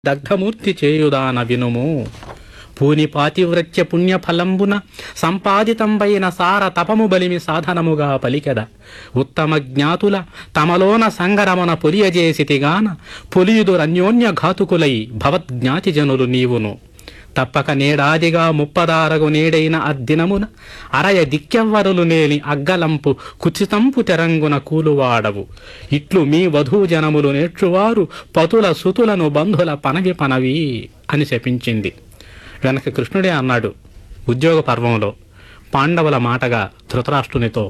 దగ్ధమూర్తి చేయుదాన వినుము పూని పాతివ్రత్య పుణ్యఫలంబున సంపాదితంబైన సార తపము బలిమి సాధనముగా పలికెద ఉత్తమ జ్ఞాతుల తమలోన సంగరమున పొలియజేసితిగాన పొలియుదురన్యోన్య ఘాతుకులై భవద్జ్ఞాతి జనులు నీవును తప్పక నేడాదిగా ముప్పదారగు నేడైన అద్దినమున అరయ దిక్కెవ్వరులు నేలి అగ్గలంపు కుచితంపు తెరంగున కూలువాడవు ఇట్లు మీ వధూజనములు నేర్చువారు పతుల సుతులను బంధుల పనవి పనవి అని శపించింది వెనక కృష్ణుడే అన్నాడు ఉద్యోగ పర్వంలో పాండవుల మాటగా ధృతరాష్ట్రునితో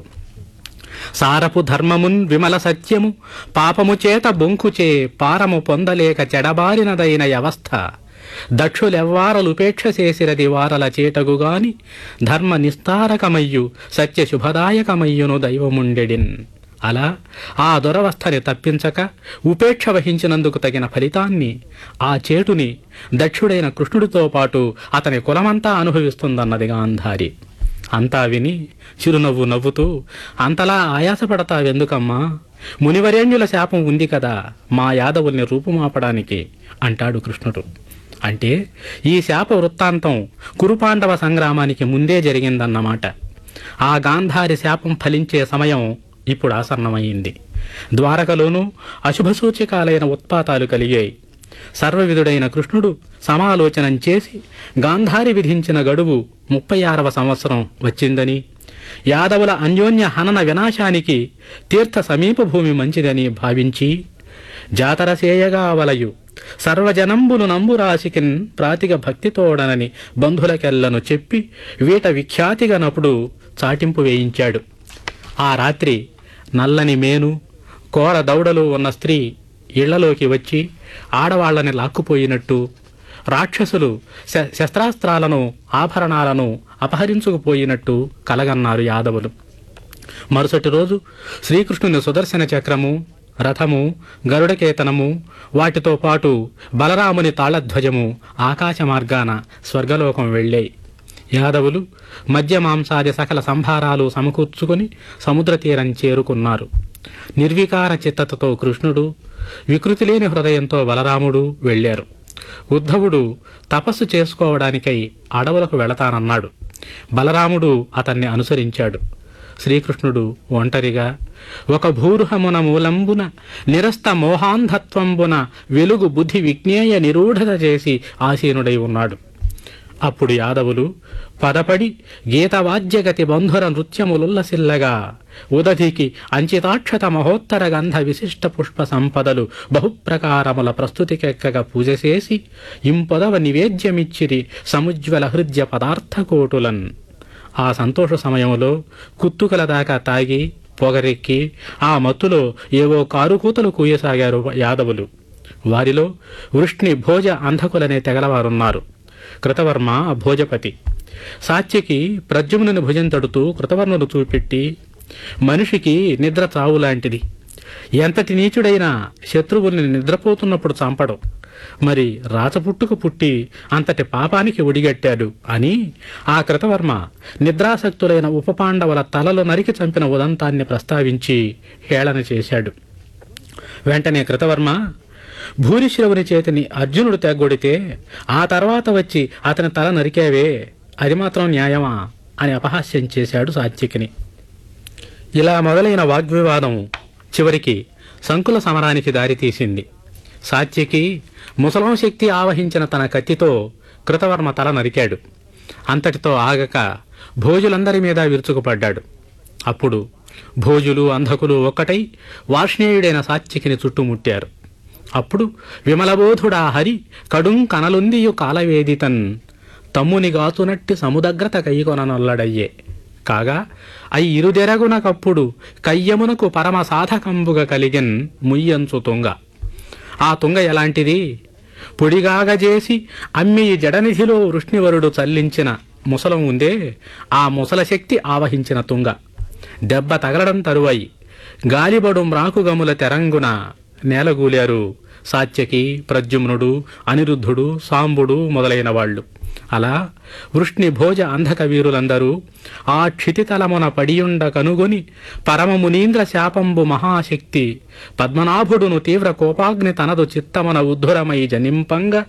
సారపు ధర్మమున్ విమల సత్యము పాపము చేత బొంకుచే పారము పొందలేక చెడబారినదైన వ్యవస్థ దక్షులెవ్వారలుపేక్ష చేసిరది వారల చేటగుగాని ధర్మ నిస్తారకమయ్యు సత్య శుభదాయకమయ్యును దైవముండెడిన్ అలా ఆ దురవస్థని తప్పించక ఉపేక్ష వహించినందుకు తగిన ఫలితాన్ని ఆ చేటుని దక్షుడైన కృష్ణుడితో పాటు అతని కులమంతా అనుభవిస్తుందన్నది గాంధారి అంతా విని చిరునవ్వు నవ్వుతూ అంతలా ఆయాసపడతావెందుకమ్మా మునివరేణ్యుల శాపం ఉంది కదా మా యాదవుల్ని రూపుమాపడానికి అంటాడు కృష్ణుడు అంటే ఈ శాప వృత్తాంతం కురుపాండవ సంగ్రామానికి ముందే జరిగిందన్నమాట ఆ గాంధారి శాపం ఫలించే సమయం ఇప్పుడు ఆసన్నమైంది ద్వారకలోనూ అశుభ సూచకాలైన ఉత్పాతాలు కలిగాయి సర్వవిధుడైన కృష్ణుడు సమాలోచనం చేసి గాంధారి విధించిన గడువు ముప్పై ఆరవ సంవత్సరం వచ్చిందని యాదవుల అన్యోన్య హనన వినాశానికి తీర్థ సమీప భూమి మంచిదని భావించి జాతర సేయగా వలయు సర్వజనంబులు నంబురాశికిన్ ప్రాతిగ భక్తితోడనని బంధులకెల్లను చెప్పి వీట విఖ్యాతిగనప్పుడు చాటింపు వేయించాడు ఆ రాత్రి నల్లని మేను కోర దౌడలు ఉన్న స్త్రీ ఇళ్లలోకి వచ్చి ఆడవాళ్లని లాక్కుపోయినట్టు రాక్షసులు శ- శస్త్రాస్త్రాలను ఆభరణాలను అపహరించుకుపోయినట్టు కలగన్నారు యాదవులు మరుసటి రోజు శ్రీకృష్ణుని సుదర్శన చక్రము రథము గరుడకేతనము వాటితో పాటు బలరాముని తాళధ్వజము ఆకాశ మార్గాన స్వర్గలోకం వెళ్ళాయి యాదవులు మద్య మాంసాది సకల సంభారాలు సమకూర్చుకొని సముద్ర తీరం చేరుకున్నారు నిర్వికార చిత్తతతో కృష్ణుడు వికృతి లేని హృదయంతో బలరాముడు వెళ్ళారు ఉద్ధవుడు తపస్సు చేసుకోవడానికై అడవులకు వెళతానన్నాడు బలరాముడు అతన్ని అనుసరించాడు శ్రీకృష్ణుడు ఒంటరిగా ఒక భూరుహమున మూలంబున నిరస్త మోహాంధత్వంబున వెలుగు బుద్ధి విజ్ఞేయ నిరూఢత చేసి ఆసీనుడై ఉన్నాడు అప్పుడు యాదవులు పదపడి గీతవాద్యగతి బంధుర నృత్యములుల్లసిల్లగా ఉదధికి అంచితాక్షత మహోత్తర గంధ విశిష్ట పుష్ప సంపదలు బహుప్రకారముల ప్రస్తుతికెక్కగా పూజ చేసి ఇంపొదవ నివేద్యమిచ్చిరి సముజ్వల హృద్య పదార్థకోటులన్ ఆ సంతోష సమయంలో కుత్తుకల దాకా తాగి పొగరెక్కి ఆ మత్తులో ఏవో కారుకూతలు కూయసాగారు యాదవులు వారిలో వృష్ణి భోజ అంధకులనే తెగలవారున్నారు కృతవర్మ భోజపతి సాత్యకి ప్రద్యుమ్నుని భుజం తడుతూ కృతవర్మను చూపెట్టి మనిషికి నిద్ర చావు లాంటిది ఎంతటి నీచుడైనా శత్రువుల్ని నిద్రపోతున్నప్పుడు చంపడం మరి రాచపుట్టుకు పుట్టి అంతటి పాపానికి ఒడిగట్టాడు అని ఆ కృతవర్మ నిద్రాసక్తులైన ఉపపాండవుల తలలు నరికి చంపిన ఉదంతాన్ని ప్రస్తావించి హేళన చేశాడు వెంటనే కృతవర్మ భూరిశ్రవుని చేతిని అర్జునుడు తెగ్గొడితే ఆ తర్వాత వచ్చి అతని తల నరికావే అది మాత్రం న్యాయమా అని అపహాస్యం చేశాడు సాత్వికిని ఇలా మొదలైన వాగ్వివాదం చివరికి సంకుల సమరానికి దారితీసింది సాత్యకి ముసలం శక్తి ఆవహించిన తన కత్తితో కృతవర్మ తల నరికాడు అంతటితో ఆగక భోజులందరి మీద విరుచుకుపడ్డాడు అప్పుడు భోజులు అంధకులు ఒక్కటై వార్ష్ణేయుడైన సాత్యకిని చుట్టుముట్టారు అప్పుడు విమలబోధుడా హరి కడుం కనలుందియు కాలవేదితన్ తమ్ముని గాతునట్టి సముదగ్రత కైకొననొల్లడయ్యే కాగా అయి ఇరుదెరగునకప్పుడు కయ్యమునకు పరమ సాధకంబుగా కలిగెన్ ముయ్యంచు తుంగ ఆ తుంగ ఎలాంటిది పొడిగాగజేసి అమ్మి ఈ జడనిధిలో వృష్ణివరుడు చల్లించిన ముసలం ఉందే ఆ ముసల శక్తి ఆవహించిన తుంగ దెబ్బ తగలడం తరువాయి గాలిబడు మ్రాకుగముల తెరంగున నేలగూలారు సాత్యకి ప్రద్యుమ్నుడు అనిరుద్ధుడు సాంబుడు మొదలైన వాళ్ళు అలా వృష్ణి భోజ అంధక వీరులందరూ ఆ క్షితితలమున పడియుండ కనుగొని పరమమునీంద్ర శాపంబు మహాశక్తి పద్మనాభుడును తీవ్ర కోపాగ్ని తనదు చిత్తమున ఉద్ధురమై జనింపంగ